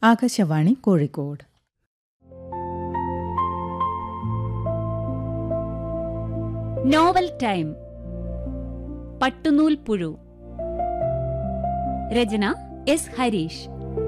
Akashvani Kozhikode novel time പട്ടുനൂൽ പുഴു രചന S Harish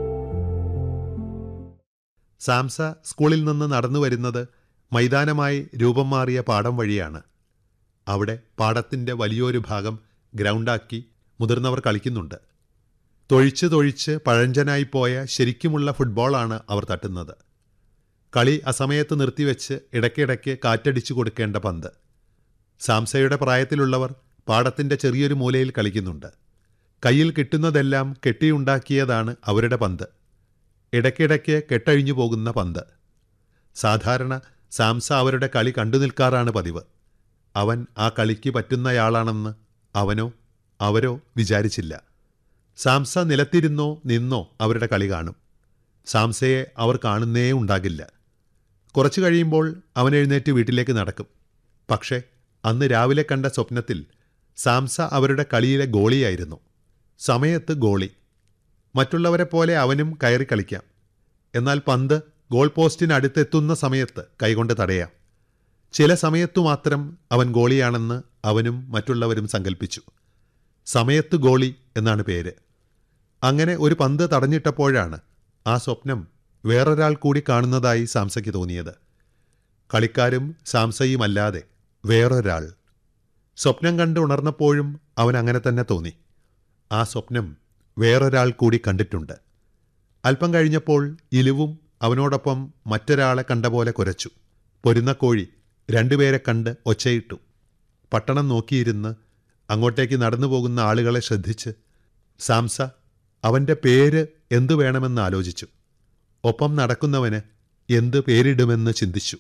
സാംസ സ്കൂളിൽ നിന്ന് നടന്നു വരുന്നത് മൈതാനമായി രൂപം മാറിയ പാടം വഴിയാണ് അവിടെ പാടത്തിൻ്റെ വലിയൊരു ഭാഗം ഗ്രൗണ്ടാക്കി മുതിർന്നവർ കളിക്കുന്നുണ്ട് തൊഴിച്ച് തൊഴിച്ച് പഴഞ്ചനായി പോയ ശരിക്കുമുള്ള ഫുട്ബോളാണ് അവർ തട്ടുന്നത് കളി അസമയത്ത് നിർത്തിവെച്ച് ഇടയ്ക്കിടയ്ക്ക് കാറ്റടിച്ചു കൊടുക്കേണ്ട പന്ത് സാംസയുടെ പ്രായത്തിലുള്ളവർ പാടത്തിൻ്റെ ചെറിയൊരു മൂലയിൽ കളിക്കുന്നുണ്ട് കയ്യിൽ കിട്ടുന്നതെല്ലാം കെട്ടിയുണ്ടാക്കിയതാണ് അവരുടെ പന്ത് ഇടയ്ക്കിടയ്ക്ക് കെട്ടഴിഞ്ഞു പോകുന്ന പന്ത് സാധാരണ സാംസ അവരുടെ കളി കണ്ടു നിൽക്കാറാണ് പതിവ് അവൻ ആ കളിക്ക് പറ്റുന്നയാളാണെന്ന് അവനോ അവരോ വിചാരിച്ചില്ല സാംസ നിലത്തിരുന്നോ നിന്നോ അവരുടെ കളി കാണും സാംസയെ അവർ കാണുന്നേ ഉണ്ടാകില്ല കുറച്ചു കഴിയുമ്പോൾ അവൻ എഴുന്നേറ്റ് വീട്ടിലേക്ക് നടക്കും പക്ഷേ അന്ന് രാവിലെ കണ്ട സ്വപ്നത്തിൽ സാംസ അവരുടെ കളിയിലെ ഗോളിയായിരുന്നു സമയത്ത് ഗോളി മറ്റുള്ളവരെ പോലെ അവനും കയറി കളിക്കാം എന്നാൽ പന്ത് ഗോൾ പോസ്റ്റിനടുത്തെത്തുന്ന സമയത്ത് കൈകൊണ്ട് തടയാം ചില സമയത്തു മാത്രം അവൻ ഗോളിയാണെന്ന് അവനും മറ്റുള്ളവരും സങ്കല്പിച്ചു സമയത്ത് ഗോളി എന്നാണ് പേര് അങ്ങനെ ഒരു പന്ത് തടഞ്ഞിട്ടപ്പോഴാണ് ആ സ്വപ്നം വേറൊരാൾ കൂടി കാണുന്നതായി സാംസയ്ക്ക് തോന്നിയത് കളിക്കാരും സാംസയുമല്ലാതെ വേറൊരാൾ സ്വപ്നം കണ്ട് ഉണർന്നപ്പോഴും അവൻ അങ്ങനെ തന്നെ തോന്നി ആ സ്വപ്നം വേറൊരാൾ കൂടി കണ്ടിട്ടുണ്ട് അല്പം കഴിഞ്ഞപ്പോൾ ഇലുവും അവനോടൊപ്പം മറ്റൊരാളെ കണ്ട പോലെ കുരച്ചു പൊരുന്നക്കോഴി രണ്ടുപേരെ കണ്ട് ഒച്ചയിട്ടു പട്ടണം നോക്കിയിരുന്ന് അങ്ങോട്ടേക്ക് നടന്നു പോകുന്ന ആളുകളെ ശ്രദ്ധിച്ച് സാംസ അവൻ്റെ പേര് എന്തു വേണമെന്ന് ആലോചിച്ചു ഒപ്പം നടക്കുന്നവന് എന്ത് പേരിടുമെന്ന് ചിന്തിച്ചു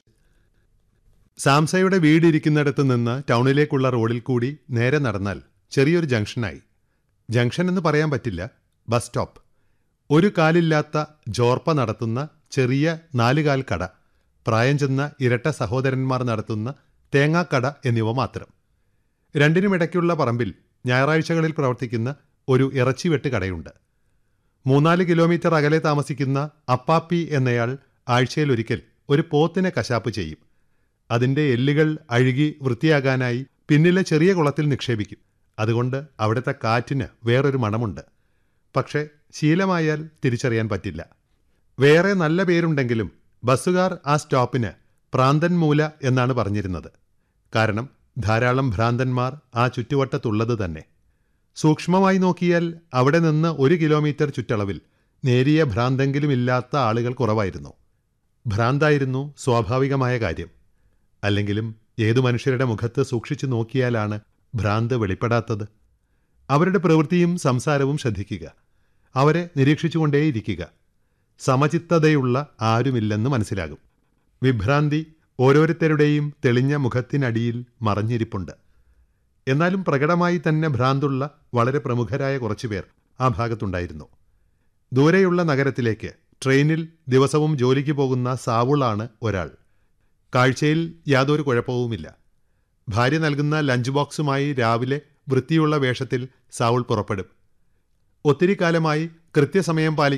സാംസയുടെ വീടിരിക്കുന്നിടത്ത് നിന്ന് ടൗണിലേക്കുള്ള റോഡിൽ കൂടി നേരെ നടന്നാൽ ചെറിയൊരു ജംഗ്ഷനായി ജംഗ്ഷൻ എന്ന് പറയാൻ പറ്റില്ല ബസ് സ്റ്റോപ്പ് ഒരു കാലില്ലാത്ത ജോർപ്പ നടത്തുന്ന ചെറിയ നാലുകാൽ കട പ്രായം ചെന്ന ഇരട്ട സഹോദരന്മാർ നടത്തുന്ന തേങ്ങാക്കട എന്നിവ മാത്രം രണ്ടിനുമിടയ്ക്കുള്ള പറമ്പിൽ ഞായറാഴ്ചകളിൽ പ്രവർത്തിക്കുന്ന ഒരു ഇറച്ചിവെട്ട് കടയുണ്ട് മൂന്നാല് കിലോമീറ്റർ അകലെ താമസിക്കുന്ന അപ്പാപ്പി എന്നയാൾ ആഴ്ചയിലൊരിക്കൽ ഒരു പോത്തിനെ കശാപ്പ് ചെയ്യും അതിൻ്റെ എല്ലുകൾ അഴുകി വൃത്തിയാകാനായി പിന്നിലെ ചെറിയ കുളത്തിൽ നിക്ഷേപിക്കും അതുകൊണ്ട് അവിടുത്തെ കാറ്റിന് വേറൊരു മണമുണ്ട് പക്ഷേ ശീലമായാൽ തിരിച്ചറിയാൻ പറ്റില്ല വേറെ നല്ല പേരുണ്ടെങ്കിലും ബസ്സുകാർ ആ സ്റ്റോപ്പിന് പ്രാന്തൻ മൂല എന്നാണ് പറഞ്ഞിരുന്നത് കാരണം ധാരാളം ഭ്രാന്തന്മാർ ആ ചുറ്റുവട്ടത്തുള്ളത് തന്നെ സൂക്ഷ്മമായി നോക്കിയാൽ അവിടെ നിന്ന് ഒരു കിലോമീറ്റർ ചുറ്റളവിൽ നേരിയ ഭ്രാന്തെങ്കിലും ഇല്ലാത്ത ആളുകൾ കുറവായിരുന്നു ഭ്രാന്തായിരുന്നു സ്വാഭാവികമായ കാര്യം അല്ലെങ്കിലും ഏതു മനുഷ്യരുടെ മുഖത്ത് സൂക്ഷിച്ചു നോക്കിയാലാണ് ഭ്രാന്ത് വെളിപ്പെടാത്തത് അവരുടെ പ്രവൃത്തിയും സംസാരവും ശ്രദ്ധിക്കുക അവരെ നിരീക്ഷിച്ചുകൊണ്ടേയിരിക്കുക സമചിത്തതയുള്ള ആരുമില്ലെന്ന് മനസ്സിലാകും വിഭ്രാന്തി ഓരോരുത്തരുടെയും തെളിഞ്ഞ മുഖത്തിനടിയിൽ മറഞ്ഞിരിപ്പുണ്ട് എന്നാലും പ്രകടമായി തന്നെ ഭ്രാന്തുള്ള വളരെ പ്രമുഖരായ കുറച്ചുപേർ ആ ഭാഗത്തുണ്ടായിരുന്നു ദൂരെയുള്ള നഗരത്തിലേക്ക് ട്രെയിനിൽ ദിവസവും ജോലിക്ക് പോകുന്ന സാവുളാണ് ഒരാൾ കാഴ്ചയിൽ യാതൊരു കുഴപ്പവുമില്ല ഭാര്യ നൽകുന്ന ലഞ്ച് ബോക്സുമായി രാവിലെ വൃത്തിയുള്ള വേഷത്തിൽ സാവുൾ പുറപ്പെടും ഒത്തിരി കാലമായി കൃത്യസമയം പാലിക്കുന്ന